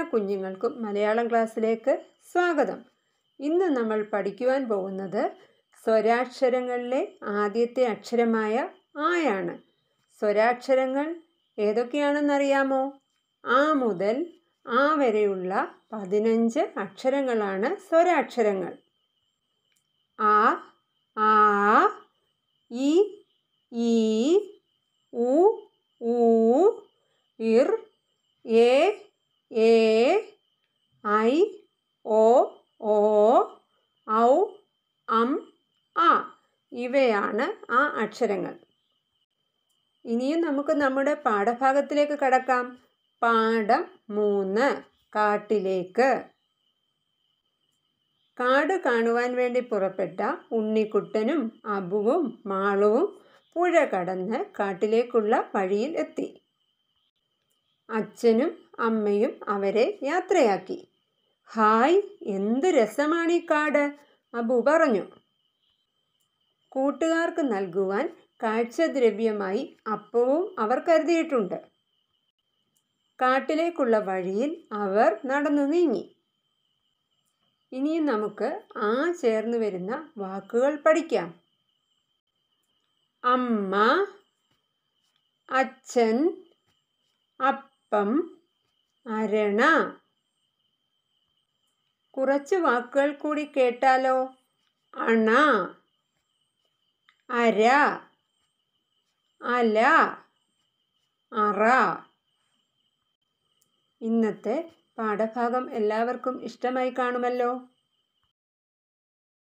കുഞ്ഞുങ്ങൾക്കും മലയാളം ക്ലാസ്സിലേക്ക് സ്വാഗതം ഇന്ന് നമ്മൾ പഠിക്കുവാൻ പോകുന്നത് സ്വരാക്ഷരങ്ങളിലെ ആദ്യത്തെ അക്ഷരമായ ആയാണ് സ്വരാക്ഷരങ്ങൾ ഏതൊക്കെയാണെന്നറിയാമോ ആ മുതൽ ആ വരെയുള്ള പതിനഞ്ച് അക്ഷരങ്ങളാണ് സ്വരാക്ഷരങ്ങൾ ആ ആ ഇ ഈ ഉ ഊ ഇർ എ ഏ ഐ ഓ ഓ ഔ അം ആ ഇവയാണ് ആ അക്ഷരങ്ങൾ ഇനിയും നമുക്ക് നമ്മുടെ പാഠഭാഗത്തിലേക്ക് കടക്കാം പാഠം മൂന്ന് കാട്ടിലേക്ക് കാട് കാണുവാൻ വേണ്ടി പുറപ്പെട്ട ഉണ്ണിക്കുട്ടനും അബുവും മാളുവും പുഴ കടന്ന് കാട്ടിലേക്കുള്ള വഴിയിൽ എത്തി അച്ഛനും അമ്മയും അവരെ യാത്രയാക്കി ഹായ് എന്ത് രസമാണ് ഈ കാട് അബു പറഞ്ഞു കൂട്ടുകാർക്ക് നൽകുവാൻ കാഴ്ചദ്രവ്യമായി അപ്പവും അവർ കരുതിയിട്ടുണ്ട് കാട്ടിലേക്കുള്ള വഴിയിൽ അവർ നടന്നു നീങ്ങി ഇനിയും നമുക്ക് ആ ചേർന്ന് വരുന്ന വാക്കുകൾ പഠിക്കാം അമ്മ അച്ഛൻ അപ്പം അരണ കുറച്ച് വാക്കുകൾ കൂടി കേട്ടാലോ അണ അര അല അറ ഇന്നത്തെ പാഠഭാഗം എല്ലാവർക്കും ഇഷ്ടമായി കാണുമല്ലോ